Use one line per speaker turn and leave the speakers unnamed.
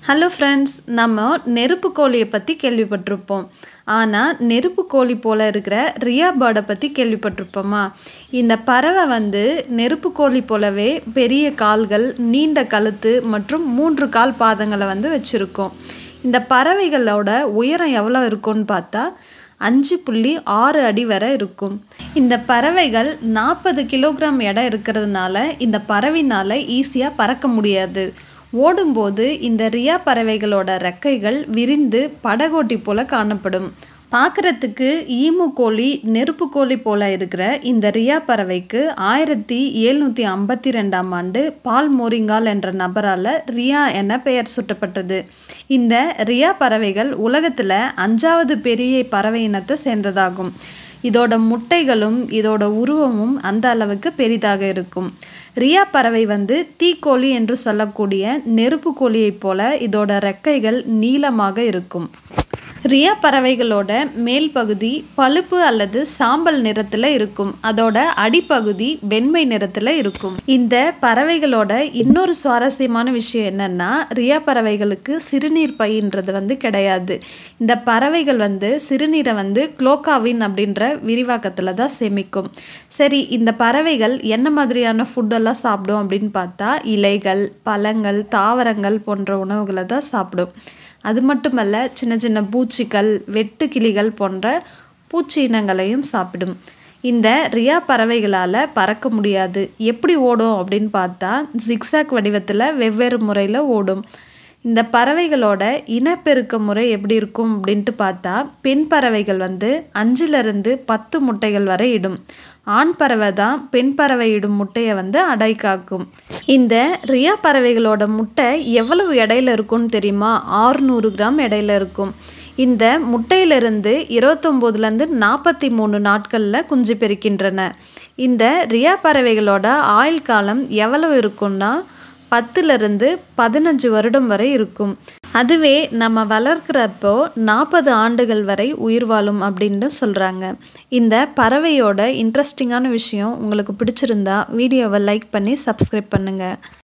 hello friends நம்ம நெருப்பு கோழியை பற்றி கேள்விப்பட்டிருப்போம் ஆனால் நெருப்பு கோழி போல் இருக்கிற ரியா பேர்டை பற்றி கேள்விப்பட்டிருப்போமா இந்த பறவை வந்து நெருப்பு கோழி போலவே பெரிய கால்கள் நீண்ட கழுத்து மற்றும் மூன்று கால் பாதங்களை வந்து வச்சுருக்கோம் இந்த பறவைகளோட உயரம் எவ்வளோ இருக்கும்னு பார்த்தா அஞ்சு புள்ளி ஆறு அடி வரை இருக்கும் இந்த பறவைகள் நாற்பது கிலோகிராம் எடை இருக்கிறதுனால இந்த பறவைனால் ஈஸியாக பறக்க முடியாது ஓடும்போது இந்த ரியா பறவைகளோட ரெக்கைகள் விரிந்து படகோட்டி போல காணப்படும் பார்க்குறதுக்கு ஈமு கோழி நெருப்பு கோழி போல இருக்கிற இந்த ரியா பறவைக்கு ஆயிரத்தி எழுநூற்றி ஐம்பத்தி ரெண்டாம் ஆண்டு பால் மோரிங்கால் என்ற நபரால் ரியா என பெயர் சூட்டப்பட்டது இந்த ரியா பறவைகள் உலகத்தில் அஞ்சாவது பெரிய பறவை இனத்தை சேர்ந்ததாகும் இதோட முட்டைகளும் இதோட உருவமும் அந்த அளவுக்கு பெரிதாக இருக்கும் ரியா பறவை வந்து தீக்கோழி என்று சொல்லக்கூடிய நெருப்பு கோழியைப் போல இதோட ரெக்கைகள் நீளமாக இருக்கும் ரியா பறவைகளோட மேல் பகுதி பழுப்பு அல்லது சாம்பல் நிறத்தில் இருக்கும் அதோட அடிப்பகுதி வெண்மை நிறத்தில் இருக்கும் இந்த பறவைகளோட இன்னொரு சுவாரஸ்யமான விஷயம் என்னன்னா ரியா பறவைகளுக்கு சிறுநீர் பைன்றது வந்து கிடையாது இந்த பறவைகள் வந்து சிறுநீரை வந்து குளோகாவின் அப்படின்ற விரிவாக்கத்தில் தான் சேமிக்கும் சரி இந்த பறவைகள் என்ன மாதிரியான ஃபுட்டெல்லாம் சாப்பிடும் அப்படின்னு பார்த்தா இலைகள் பழங்கள் தாவரங்கள் போன்ற உணவுகளை தான் சாப்பிடும் அது மட்டுமல்ல சின்ன சின்ன பூச்சிகள் வெட்டு கிளிகள் போன்ற பூச்சி இனங்களையும் சாப்பிடும் இந்த ரியா பறவைகளால் பறக்க முடியாது எப்படி ஓடும் அப்படின்னு பார்த்தா ஜிக்ஸாக் வடிவத்தில் வெவ்வேறு முறையில் ஓடும் இந்த பறவைகளோட இனப்பெருக்க முறை எப்படி இருக்கும் அப்படின்ட்டு பார்த்தா பெண் பறவைகள் வந்து அஞ்சிலிருந்து பத்து முட்டைகள் வரை இடும் ஆண் பறவை தான் பெண் பறவை இடும் முட்டையை வந்து அடை காக்கும் இந்த ரியா பறவைகளோட முட்டை எவ்வளவு எடையில இருக்கும்னு தெரியுமா ஆறுநூறு கிராம் எடையில இருக்கும் இந்த முட்டையிலிருந்து இருபத்தொம்போதுலேருந்து நாற்பத்தி மூணு நாட்களில் குஞ்சு பெருக்கின்றன இந்த ரியா பறவைகளோட ஆயுள் காலம் எவ்வளவு இருக்கும்னா பத்துலேருந்து பதினஞ்சு வருடம் வரை இருக்கும் அதுவே நம்ம வளர்க்குறப்போ நாற்பது ஆண்டுகள் வரை உயிர் வாழும் அப்படின்னு சொல்கிறாங்க இந்த பறவையோட இன்ட்ரெஸ்டிங்கான விஷயம் உங்களுக்கு பிடிச்சிருந்தா வீடியோவை லைக் பண்ணி சப்ஸ்கிரைப் பண்ணுங்கள்